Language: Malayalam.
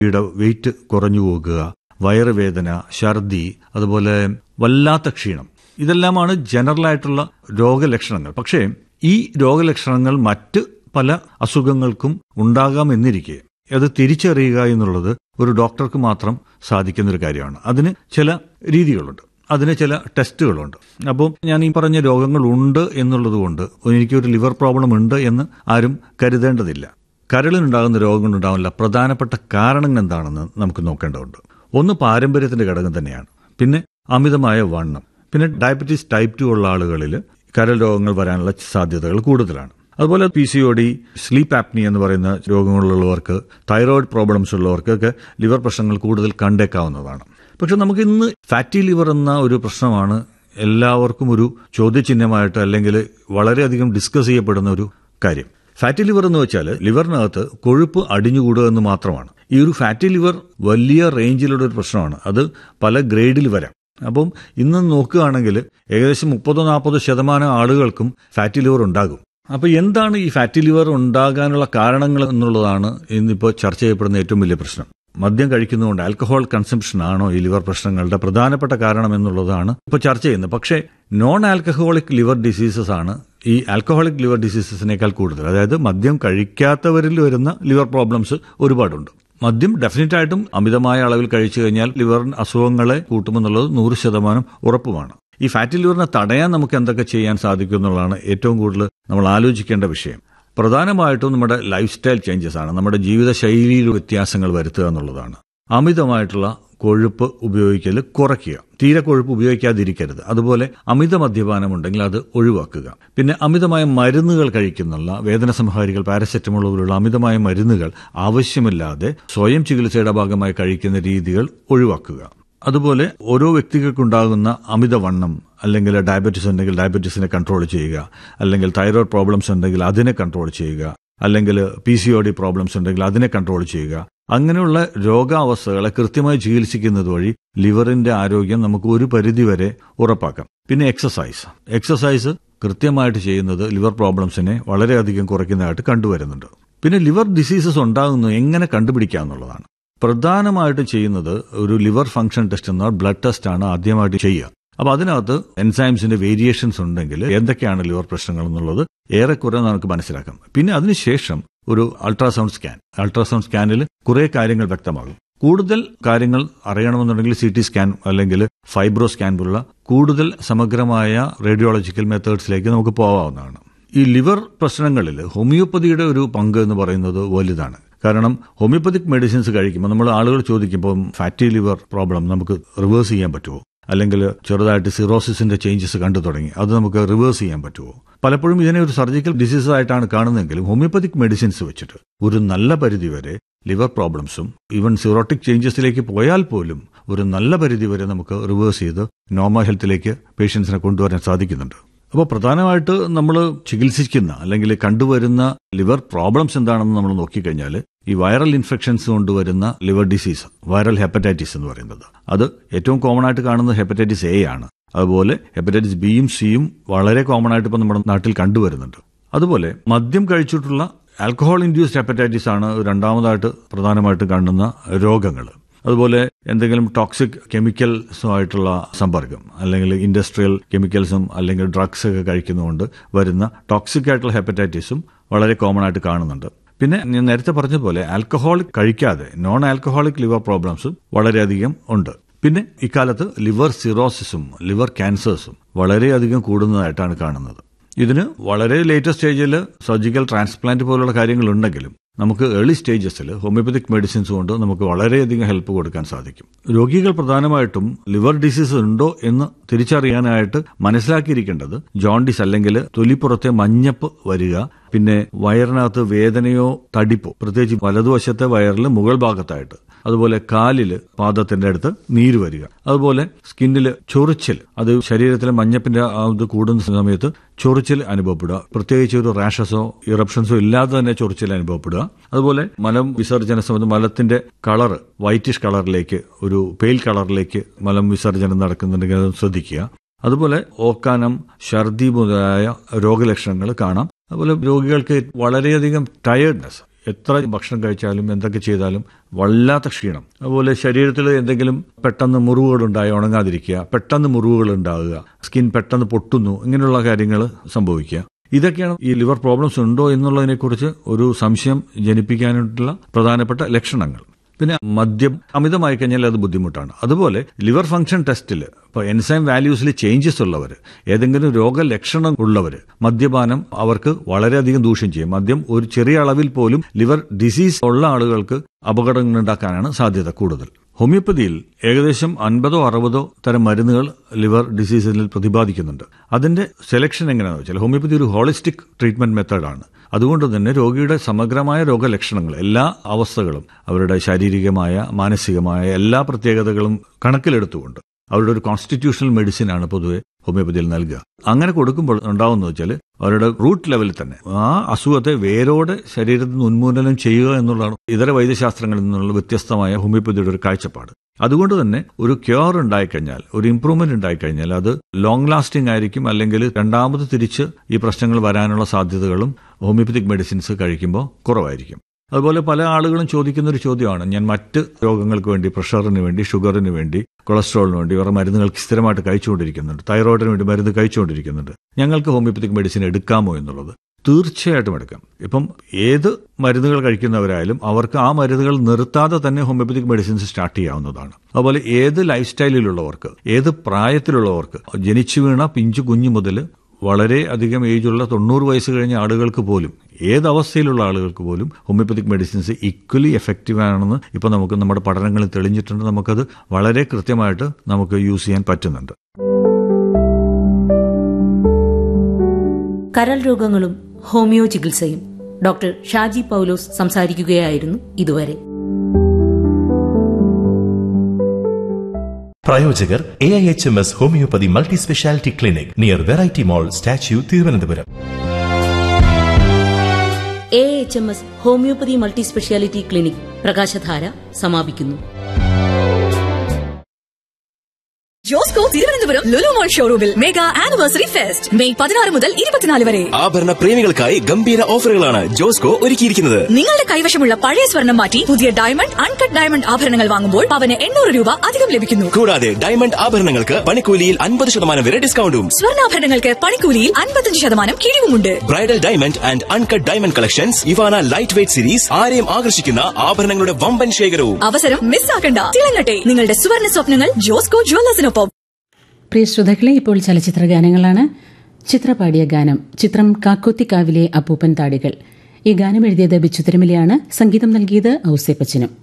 യുടെ വെയിറ്റ് കുറഞ്ഞു പോകുക വയറുവേദന ഛർദി അതുപോലെ വല്ലാത്ത ക്ഷീണം ഇതെല്ലാമാണ് ജനറൽ ആയിട്ടുള്ള രോഗലക്ഷണങ്ങൾ പക്ഷേ ഈ രോഗലക്ഷണങ്ങൾ മറ്റ് പല അസുഖങ്ങൾക്കും ഉണ്ടാകാമെന്നിരിക്കെ അത് തിരിച്ചറിയുക എന്നുള്ളത് ഒരു ഡോക്ടർക്ക് മാത്രം സാധിക്കുന്ന ഒരു കാര്യമാണ് അതിന് ചില രീതികളുണ്ട് അതിന് ചില ടെസ്റ്റുകളുണ്ട് അപ്പോൾ ഞാൻ ഈ പറഞ്ഞ രോഗങ്ങളുണ്ട് എന്നുള്ളത് കൊണ്ട് എനിക്കൊരു ലിവർ പ്രോബ്ലം ഉണ്ട് എന്ന് ആരും കരുതേണ്ടതില്ല കരളിനുണ്ടാകുന്ന രോഗങ്ങളുണ്ടാവില്ല പ്രധാനപ്പെട്ട കാരണങ്ങൾ എന്താണെന്ന് നമുക്ക് നോക്കേണ്ടതുണ്ട് ഒന്ന് പാരമ്പര്യത്തിന്റെ ഘടകം തന്നെയാണ് പിന്നെ അമിതമായ വണ്ണം പിന്നെ ഡയബറ്റീസ് ടൈപ്പ് ടു ഉള്ള ആളുകളിൽ കരൾ രോഗങ്ങൾ വരാനുള്ള സാധ്യതകൾ കൂടുതലാണ് അതുപോലെ P C O D sleep apnea എന്ന് പറയുന്ന രോഗങ്ങളുള്ളവർക്ക് തൈറോയിഡ് പ്രോബ്ലംസ് ഉള്ളവർക്കൊക്കെ ലിവർ പ്രശ്നങ്ങൾ കൂടുതൽ കണ്ടേക്കാവുന്നതാണ് പക്ഷെ നമുക്ക് ഇന്ന് ഫാറ്റി ലിവർ എന്ന ഒരു പ്രശ്നമാണ് എല്ലാവർക്കും ഒരു ചോദ്യചിഹ്നമായിട്ട് അല്ലെങ്കിൽ വളരെയധികം ഡിസ്കസ് ചെയ്യപ്പെടുന്ന ഒരു കാര്യം ഫാറ്റി ലിവർ എന്ന് വെച്ചാൽ ലിവറിനകത്ത് കൊഴുപ്പ് അടിഞ്ഞുകൂടുക എന്ന് മാത്രമാണ് ഈ ഒരു ഫാറ്റി ലിവർ വലിയ റേഞ്ചിലുള്ള ഒരു പ്രശ്നമാണ് അത് പല ഗ്രേഡിൽ വരാം അപ്പം ഇന്ന് നോക്കുകയാണെങ്കിൽ ഏകദേശം മുപ്പതോ നാൽപ്പതോ ശതമാനം ആളുകൾക്കും ഫാറ്റി ലിവർ ഉണ്ടാകും അപ്പോൾ എന്താണ് ഈ ഫാറ്റി ലിവർ ഉണ്ടാകാനുള്ള കാരണങ്ങൾ എന്നുള്ളതാണ് ഇന്നിപ്പോൾ ചർച്ച ചെയ്യപ്പെടുന്ന ഏറ്റവും വലിയ പ്രശ്നം മദ്യം കഴിക്കുന്നതുകൊണ്ട് ആൽക്കഹോൾ കൺസംഷൻ ആണോ ഈ ലിവർ പ്രശ്നങ്ങളുടെ പ്രധാനപ്പെട്ട കാരണം എന്നുള്ളതാണ് ഇപ്പോൾ ചർച്ച ചെയ്യുന്നത് പക്ഷേ നോൺ ആൽക്കഹോളിക് ലിവർ ഡിസീസസ് ആണ് ഈ ആൽക്കഹോളിക് ലിവർ ഡിസീസസിനേക്കാൾ കൂടുതൽ അതായത് മദ്യം കഴിക്കാത്തവരിൽ വരുന്ന ലിവർ പ്രോബ്ലംസ് ഒരുപാടുണ്ട് മദ്യം ഡെഫിനറ്റ് ആയിട്ടും അമിതമായ അളവിൽ കഴിച്ചു കഴിഞ്ഞാൽ ലിവർ അസുഖങ്ങളെ കൂട്ടുമെന്നുള്ളത് നൂറ് ശതമാനം ഉറപ്പുമാണ് ഈ ഫാറ്റി ലിവറിനെ തടയാൻ നമുക്ക് എന്തൊക്കെ ചെയ്യാൻ സാധിക്കും എന്നുള്ളതാണ് ഏറ്റവും കൂടുതൽ നമ്മൾ ആലോചിക്കേണ്ട വിഷയം പ്രധാനമായിട്ടും നമ്മുടെ ലൈഫ് സ്റ്റൈൽ ചേഞ്ചസ് ആണ് നമ്മുടെ ജീവിതശൈലിയിൽ വ്യത്യാസങ്ങൾ വരുത്തുക എന്നുള്ളതാണ് അമിതമായിട്ടുള്ള കൊഴുപ്പ് ഉപയോഗിക്കൽ കുറയ്ക്കുക തീരെ കൊഴുപ്പ് ഉപയോഗിക്കാതിരിക്കരുത് അതുപോലെ അമിത മദ്യപാനം ഉണ്ടെങ്കിൽ അത് ഒഴിവാക്കുക പിന്നെ അമിതമായ മരുന്നുകൾ കഴിക്കുന്നുള്ള വേദന സംഹാരികൾ പാരസെറ്റമോൾ പോലുള്ള അമിതമായ മരുന്നുകൾ ആവശ്യമില്ലാതെ സ്വയം ചികിത്സയുടെ ഭാഗമായി കഴിക്കുന്ന രീതികൾ ഒഴിവാക്കുക അതുപോലെ ഓരോ വ്യക്തികൾക്കുണ്ടാകുന്ന അമിതവണ്ണം അല്ലെങ്കിൽ ഡയബറ്റീസ് ഉണ്ടെങ്കിൽ ഡയബറ്റീസിനെ കൺട്രോൾ ചെയ്യുക അല്ലെങ്കിൽ തൈറോയ്ഡ് പ്രോബ്ലംസ് ഉണ്ടെങ്കിൽ അതിനെ കൺട്രോൾ ചെയ്യുക അല്ലെങ്കിൽ P C O D problems ഉണ്ടെങ്കിൽ അതിനെ കൺട്രോൾ ചെയ്യുക അങ്ങനെയുള്ള രോഗാവസ്ഥകളെ കൃത്യമായി ചികിത്സിക്കുന്നത് വഴി ലിവറിന്റെ ആരോഗ്യം നമുക്ക് ഒരു പരിധിവരെ ഉറപ്പാക്കാം പിന്നെ എക്സസൈസ് എക്സസൈസ് കൃത്യമായിട്ട് ചെയ്യുന്നത് ലിവർ പ്രോബ്ലംസിനെ വളരെയധികം കുറയ്ക്കുന്നതായിട്ട് കണ്ടുവരുന്നുണ്ട് പിന്നെ ലിവർ ഡിസീസസ് ഉണ്ടാകുന്നത് എങ്ങനെ കണ്ടുപിടിക്കുക എന്നുള്ളതാണ് പ്രധാനമായിട്ട് ചെയ്യുന്നത് ഒരു ലിവർ ഫംഗ്ഷൻ ടെസ്റ്റ് എന്ന ബ്ലഡ് ടെസ്റ്റ് ആണ് ആദ്യമായിട്ട് ചെയ്യുക അപ്പോൾ അതിനകത്ത് എൻസൈംസിന്റെ വേരിയേഷൻസ് ഉണ്ടെങ്കിൽ എന്തൊക്കെയാണ് ലിവർ പ്രശ്നങ്ങൾ എന്നുള്ളത് ഏറെക്കുറെ നമുക്ക് മനസ്സിലാക്കാം പിന്നെ അതിനുശേഷം ഒരു അൾട്രാസൗണ്ട് സ്കാൻ അൾട്രാസൗണ്ട് സ്കാനിൽ കുറേ കാര്യങ്ങൾ വ്യക്തമാകും കൂടുതൽ കാര്യങ്ങൾ അറിയണമെന്നുണ്ടെങ്കിൽ സി ടി സ്കാൻ അല്ലെങ്കിൽ ഫൈബ്രോ സ്കാൻ പോലുള്ള കൂടുതൽ സമഗ്രമായ റേഡിയോളജിക്കൽ മെത്തേഡ്സിലേക്ക് നമുക്ക് പോകാവുന്നതാണ് ഈ ലിവർ പ്രശ്നങ്ങളിൽ ഹോമിയോപ്പതിയുടെ ഒരു പങ്ക് എന്ന് പറയുന്നത് വലുതാണ് കാരണം ഹോമിയോപ്പതിക് മെഡിസിൻസ് കഴിക്കുമ്പോൾ നമ്മൾ ആളുകൾ ചോദിക്കുമ്പോൾ ഫാറ്റി ലിവർ പ്രോബ്ലം നമുക്ക് റിവേഴ്സ് ചെയ്യാൻ പറ്റുമോ അല്ലെങ്കിൽ ചെറുതായിട്ട് സിറോസിസിന്റെ ചേഞ്ചസ് കണ്ടു തുടങ്ങി അത് നമുക്ക് റിവേഴ്സ് ചെയ്യാൻ പറ്റുമോ പലപ്പോഴും ഇതിനെ ഒരു സർജിക്കൽ ഡിസീസ് ആയിട്ടാണ് കാണുന്നതെങ്കിലും ഹോമിയോപ്പതിക് മെഡിസിൻസ് വെച്ചിട്ട് ഒരു നല്ല പരിധിവരെ ലിവർ പ്രോബ്ലംസും ഈവൻ സിറോട്ടിക് ചേഞ്ചസിലേക്ക് പോയാൽ പോലും ഒരു നല്ല പരിധിവരെ നമുക്ക് റിവേഴ്സ് ചെയ്ത് നോർമൽ ഹെൽത്തിലേക്ക് പേഷ്യൻസിനെ കൊണ്ടുവരാൻ സാധിക്കുന്നുണ്ട് അപ്പോൾ പ്രധാനമായിട്ട് നമ്മൾ ചികിത്സിക്കുന്ന അല്ലെങ്കിൽ കണ്ടുവരുന്ന ലിവർ പ്രോബ്ലംസ് എന്താണെന്ന് നമ്മൾ നോക്കിക്കഴിഞ്ഞാൽ ഈ വൈറൽ ഇൻഫെക്ഷൻസ് കൊണ്ടുവരുന്ന ലിവർ ഡിസീസ് വൈറൽ ഹെപ്പറ്റൈറ്റിസ് എന്ന് പറയുന്നത് അത് ഏറ്റവും കോമൺ ആയിട്ട് കാണുന്നത് ഹെപ്പറ്റൈറ്റിസ് എ ആണ് അതുപോലെ ഹെപ്പറ്റൈറ്റിസ് ബിയും സിയും വളരെ കോമൺ ആയിട്ട് ഇപ്പോൾ നമ്മുടെ നാട്ടിൽ കണ്ടുവരുന്നുണ്ട് അതുപോലെ മദ്യം കഴിച്ചിട്ടുള്ള ആൽക്കഹോൾ ഇൻഡ്യൂസ്ഡ് ഹെപ്പറ്റൈറ്റിസ് ആണ് രണ്ടാമതായിട്ട് പ്രധാനമായിട്ട് കാണുന്ന രോഗങ്ങൾ അതുപോലെ എന്തെങ്കിലും ടോക്സിക് കെമിക്കൽസുമായിട്ടുള്ള സമ്പർക്കം അല്ലെങ്കിൽ ഇൻഡസ്ട്രിയൽ കെമിക്കൽസും അല്ലെങ്കിൽ ഡ്രഗ്സ് ഒക്കെ കഴിക്കുന്നതുകൊണ്ട് വരുന്ന ടോക്സിക് ആയിട്ടുള്ള ഹെപ്പറ്റൈറ്റിസും വളരെ കോമൺ ആയിട്ട് കാണുന്നുണ്ട് പിന്നെ ഞാൻ നേരത്തെ പറഞ്ഞതുപോലെ ആൽക്കഹോളിക് കഴിക്കാതെ നോൺ ആൽക്കഹോളിക് ലിവർ പ്രോബ്ലംസും വളരെയധികം ഉണ്ട് പിന്നെ ഇക്കാലത്ത് ലിവർ സിറോസിസും ലിവർ ക്യാൻസേഴ്സും വളരെയധികം കൂടുന്നതായിട്ടാണ് കാണുന്നത് ഇതിന് വളരെ ലേറ്റസ്റ്റ് സ്റ്റേജിൽ സർജിക്കൽ ട്രാൻസ്പ്ലാന്റ് പോലുള്ള കാര്യങ്ങളുണ്ടെങ്കിലും നമുക്ക് ഏർലി സ്റ്റേജസിൽ ഹോമിയോപ്പതിക് മെഡിസിൻസ് കൊണ്ട് നമുക്ക് വളരെയധികം ഹെൽപ്പ് കൊടുക്കാൻ സാധിക്കും രോഗികൾ പ്രധാനമായിട്ടും ലിവർ ഡിസീസ് ഉണ്ടോ എന്ന് തിരിച്ചറിയാനായിട്ട് മനസ്സിലാക്കിയിരിക്കേണ്ടത് ജോണ്ടിസ് അല്ലെങ്കിൽ തൊലിപ്പുറത്തെ മഞ്ഞപ്പ് വരിക പിന്നെ വയറിനകത്ത് വേദനയോ തടിപ്പോ പ്രത്യേകിച്ച് വലതുവശത്തെ വയറിൽ മുകൾ ഭാഗത്തായിട്ട് അതുപോലെ കാലില് പാദത്തിന്റെ അടുത്ത് നീര് വരിക അതുപോലെ സ്കിന്നില് ചൊറിച്ചിൽ അത് ശരീരത്തിലെ മഞ്ഞപ്പിന്റെ ഇത് കൂടുന്ന സമയത്ത് ചൊറിച്ചിൽ അനുഭവപ്പെടുക പ്രത്യേകിച്ച് ഒരു റാഷസോ ഇറപ്ഷൻസോ ഇല്ലാതെ തന്നെ ചൊറിച്ചിൽ അനുഭവപ്പെടുക അതുപോലെ മലം വിസർജന സമയത്ത് മലത്തിന്റെ കളർ വൈറ്റിഷ് കളറിലേക്ക് ഒരു പെയിൽ കളറിലേക്ക് മലം വിസർജനം നടക്കുന്നുണ്ടെങ്കിൽ അത് ശ്രദ്ധിക്കുക അതുപോലെ ഓക്കാനം ഛർദി മുതലായ രോഗലക്ഷണങ്ങൾ കാണാം അതുപോലെ രോഗികൾക്ക് വളരെയധികം ടയേർഡ്നെസ് എത്ര ഭക്ഷണം കഴിച്ചാലും എന്തൊക്കെ ചെയ്താലും വല്ലാത്ത ക്ഷീണം അതുപോലെ ശരീരത്തിൽ എന്തെങ്കിലും പെട്ടെന്ന് മുറിവുകൾ ഉണ്ടായി ഉണങ്ങാതിരിക്കുക പെട്ടെന്ന് മുറിവുകൾ ഉണ്ടാകുക സ്കിൻ പെട്ടെന്ന് പൊട്ടുന്നു ഇങ്ങനെയുള്ള കാര്യങ്ങൾ സംഭവിക്കുക ഇതൊക്കെയാണ് ഈ ലിവർ പ്രോബ്ലംസ് ഉണ്ടോ എന്നുള്ളതിനെക്കുറിച്ച് ഒരു സംശയം ജനിപ്പിക്കാനായിട്ടുള്ള പ്രധാനപ്പെട്ട ലക്ഷണങ്ങൾ പിന്നെ മദ്യം അമിതമായി കഴിഞ്ഞാൽ അത് ബുദ്ധിമുട്ടാണ് അതുപോലെ ലിവർ ഫംഗ്ഷൻ ടെസ്റ്റിൽ ഇപ്പോൾ എൻസൈം വാല്യൂസിൽ ചേഞ്ചസ് ഉള്ളവർ ഏതെങ്കിലും രോഗലക്ഷണം ഉള്ളവർ മദ്യപാനം അവർക്ക് വളരെയധികം ദൂഷ്യം ചെയ്യും മദ്യം ഒരു ചെറിയ അളവിൽ പോലും ലിവർ ഡിസീസ് ഉള്ള ആളുകൾക്ക് അപകടങ്ങൾ ഉണ്ടാക്കാനാണ് സാധ്യത കൂടുതൽ ഹോമിയോപ്പതിയിൽ ഏകദേശം അൻപതോ അറുപതോ തരം മരുന്നുകൾ ലിവർ ഡിസീസിൽ പ്രതിപാദിക്കുന്നുണ്ട് അതിന്റെ സെലക്ഷൻ എങ്ങനെയാണെന്ന് വെച്ചാൽ ഹോമിയോപ്പതി ഒരു ഹോളിസ്റ്റിക് ട്രീറ്റ്മെന്റ് മെത്തേഡാണ് അതുകൊണ്ട് തന്നെ രോഗിയുടെ സമഗ്രമായ രോഗലക്ഷണങ്ങൾ എല്ലാ അവസ്ഥകളും അവരുടെ ശാരീരികമായ മാനസികമായ എല്ലാ പ്രത്യേകതകളും കണക്കിലെടുത്തുകൊണ്ട് അവരുടെ ഒരു കോൺസ്റ്റിറ്റ്യൂഷണൽ മെഡിസിനാണ് പൊതുവെ ഹോമിയോപ്പതിയിൽ നൽകുക അങ്ങനെ കൊടുക്കുമ്പോൾ ഉണ്ടാവുന്നത് വെച്ചാൽ അവരുടെ റൂട്ട് ലെവലിൽ തന്നെ ആ അസുഖത്തെ വേരോടെ ശരീരത്തിൽ നിന്ന് ഉന്മൂലനം ചെയ്യുക എന്നുള്ളതാണ് ഇതര വൈദ്യശാസ്ത്രങ്ങളിൽ നിന്നുള്ള വ്യത്യസ്തമായ ഹോമിയോപ്പതിയുടെ ഒരു കാഴ്ചപ്പാട് അതുകൊണ്ട് തന്നെ ഒരു ക്യൂർ ഉണ്ടായിക്കഴിഞ്ഞാൽ ഒരു ഇംപ്രൂവ്മെന്റ് ഉണ്ടായിക്കഴിഞ്ഞാൽ അത് ലോങ് ലാസ്റ്റിംഗ് ആയിരിക്കും അല്ലെങ്കിൽ രണ്ടാമത് തിരിച്ച് ഈ പ്രശ്നങ്ങൾ വരാനുള്ള സാധ്യതകളും ഹോമിയോപ്പതിക് മെഡിസിൻസ് കഴിക്കുമ്പോൾ കുറവായിരിക്കും അതുപോലെ പല ആളുകളും ചോദിക്കുന്ന ഒരു ചോദ്യമാണ് ഞാൻ മറ്റ് രോഗങ്ങൾക്ക് വേണ്ടി പ്രഷറിന് വേണ്ടി ഷുഗറിന് വേണ്ടി കൊളസ്ട്രോളിന് വേണ്ടി വേറെ മരുന്നുകൾക്ക് സ്ഥിരമായിട്ട് കഴിച്ചുകൊണ്ടിരിക്കുന്നുണ്ട് തൈറോയിഡിന് വേണ്ടി മരുന്ന് കഴിച്ചുകൊണ്ടിരിക്കുന്നുണ്ട് ഞങ്ങൾക്ക് ഹോമിയോപ്പതിക് മെഡിസിൻ എടുക്കാമോ എന്നുള്ളത് തീർച്ചയായിട്ടും എടുക്കാം ഇപ്പം ഏത് മരുന്നുകൾ കഴിക്കുന്നവരായാലും അവർക്ക് ആ മരുന്നുകൾ നിർത്താതെ തന്നെ ഹോമിയോപ്പതിക് മെഡിസിൻസ് സ്റ്റാർട്ട് ചെയ്യാവുന്നതാണ് അതുപോലെ ഏത് ലൈഫ് സ്റ്റൈലിലുള്ളവർക്ക് ഏത് പ്രായത്തിലുള്ളവർക്ക് ജനിച്ചു വീണ പിഞ്ചു കുഞ്ഞു മുതൽ വളരെ അധികം ഏജുള്ള തൊണ്ണൂറ് വയസ്സ് കഴിഞ്ഞ ആളുകൾക്ക് പോലും ഏത് അവസ്ഥയിലുള്ള ആളുകൾക്ക് പോലും ഹോമിയോപ്പതിക് മെഡിസിൻസ് ഈക്വലി എഫക്റ്റീവ് ആണെന്ന് ഇപ്പോൾ നമുക്ക് നമ്മുടെ പഠനങ്ങളിൽ തെളിഞ്ഞിട്ടുണ്ട് നമുക്കത് വളരെ കൃത്യമായിട്ട് നമുക്ക് യൂസ് ചെയ്യാൻ പറ്റുന്നുണ്ട് കരൾ രോഗങ്ങളും ഹോമിയോ ചികിത്സയും ഡോക്ടർ ഷാജി പൌലോസ് സംസാരിക്കുകയായിരുന്നു ഇതുവരെ പ്രായോജകർ A I H M S homoeopathy multi speciality clinic near variety mall statue Thiruvananthapuram A H M S homoeopathy multi speciality clinic Prakashadhara സമാപിക്കുന്നു ജോസ്കോ തിരുവനന്തപുരം ലുലുമോൾ ഷോറൂമിൽ മെഗാ ആനിവേഴ്സറി ഫെസ്റ്റ് മെയ് പതിനാറ് മുതൽ ഇരുപത്തിനാല് വരെ ആഭരണ പ്രേമികൾക്കായി ഗംഭീര ഓഫറുകളാണ് ജോസ്കോ ഒരുക്കിയിരിക്കുന്നത് നിങ്ങളുടെ കൈവശമുള്ള പഴയ സ്വർണം മാറ്റി പുതിയ ഡയമണ്ട് അൺകട്ട് ഡയമണ്ട് ആഭരണങ്ങൾ വാങ്ങുമ്പോൾ പവന് എണ്ണൂറ് രൂപ അധികം ലഭിക്കുന്നു കൂടാതെ ഡയമണ്ട് ആഭരണങ്ങൾക്ക് പണിക്കൂലിയിൽ അൻപത് ശതമാനം വരെ ഡിസ്കൗണ്ടും സ്വർണ്ണാഭരണങ്ങൾക്ക് പണിക്കൂലിയിൽ അൻപത്തഞ്ച് ശതമാനം കിഴിവുമുണ്ട് bridal diamond and uncut diamond collections Ivana light weight series ആരെയും ആകർഷിക്കുന്ന ആഭരണങ്ങളുടെ വമ്പൻ ശേഖരവും അവസരം മിസ്സാക്കണ്ട തിളങ്ങട്ടെ നിങ്ങളുടെ സുവർണ സ്വപ്നങ്ങൾ ജോസ്കോ ജുവല്ലേഴ്സിനൊപ്പം പ്രിയ ശ്രോതാക്കളെ ഇപ്പോൾ ചലച്ചിത്ര ഗാനങ്ങളാണ് ചിത്ര പാടിയ ഗാനം ചിത്രം കാക്കോത്തിക്കാവിലെ അപ്പൂപ്പൻ താടികൾ ഈ ഗാനം എഴുതിയത് ബിച്ചു തിരുമലയാണ് സംഗീതം നൽകിയത് ഔസേപ്പച്ചനും